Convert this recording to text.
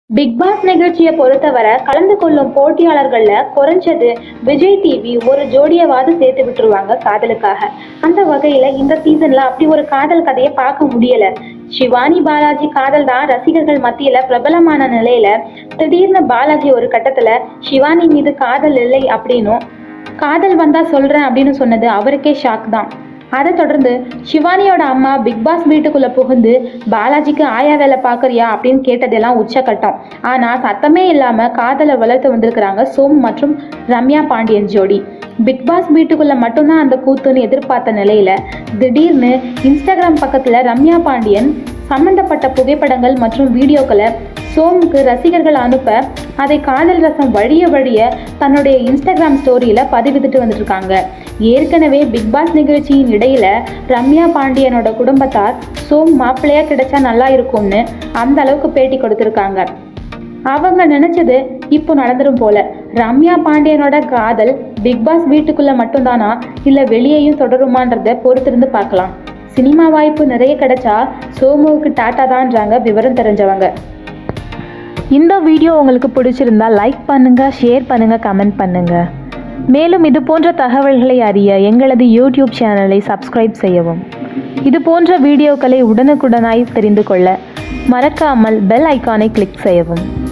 big pass நிகழ்ச்சியை பொறுத்தவரை கலந்து கொள்ளும் போட்டியாளர்கள்ல குறைஞ்சது விஜய் டிவி ஒரு ஜோடியவாது சேர்த்து விட்டுருவாங்க காதலுக்காக அந்த வகையில இந்த சீசன்ல அப்படி ஒரு காதல் கதையை பார்க்க முடியல சிவானி பாலாஜி காதல் தான் ரசிகர்கள் மத்தியில பிரபலமான நிலையில திடீர்னு பாலாஜி ஒரு கட்டத்துல சிவானி மீது காதல் இல்லை அப்படின்னும் காதல் வந்தா சொல்றேன் அப்படின்னு சொன்னது அவருக்கே ஷாக் தான் அதை தொடர்ந்து சிவானியோட அம்மா பிக் பாஸ் வீட்டுக்குள்ள புகுந்து பாலாஜிக்கு ஆயா வேலை பார்க்கறியா அப்படின்னு கேட்டதெல்லாம் உச்சக்கட்டம் ஆனா சத்தமே இல்லாம காதலை வளர்த்து வந்திருக்கிறாங்க சோம் மற்றும் ரம்யா பாண்டியன் ஜோடி பிக் பாஸ் வீட்டுக்குள்ள மட்டும்தான் அந்த கூத்துன்னு எதிர்பார்த்த நிலையில திடீர்னு இன்ஸ்டாகிராம் பக்கத்துல ரம்யா பாண்டியன் சம்பந்தப்பட்ட புகைப்படங்கள் மற்றும் வீடியோக்களை சோமுக்கு ரசிகர்கள் அனுப்ப அதை காதல் ரசம் வழிய வழிய தன்னுடைய இன்ஸ்டாகிராம் ஸ்டோரியில பதிவிட்டுட்டு வந்துட்டு இருக்காங்க ஏற்கனவே பிக் பாஸ் நிகழ்ச்சியின் இடையில ரம்யா பாண்டியனோட குடும்பத்தார் சோம் மாப்பிள்ளையா கிடைச்சா நல்லா இருக்கும்னு அந்த அளவுக்கு பேட்டி கொடுத்துருக்காங்க அவங்க நினைச்சது இப்போ நடந்துரும் போல ரம்யா பாண்டியனோட காதல் பிக் பாஸ் வீட்டுக்குள்ள மட்டும்தானா இல்ல வெளியேயும் தொடருமான்றத பொறுத்திருந்து பார்க்கலாம் சினிமா வாய்ப்பு நிறைய கிடைச்சா சோமுவுக்கு டாட்டா தான்றாங்க விவரம் தெரிஞ்சவங்க இந்த வீடியோ உங்களுக்கு பிடிச்சிருந்தா லைக் பண்ணுங்க ஷேர் பண்ணுங்க கமெண்ட் பண்ணுங்க மேலும் இது போன்ற தகவல்களை அறிய எங்களது யூடியூப் சேனலை சப்ஸ்கிரைப் செய்யவும் இது போன்ற வீடியோக்களை உடனுக்குடனாய் தெரிந்து கொள்ள மறக்காமல் பெல் ஐக்கானை கிளிக் செய்யவும்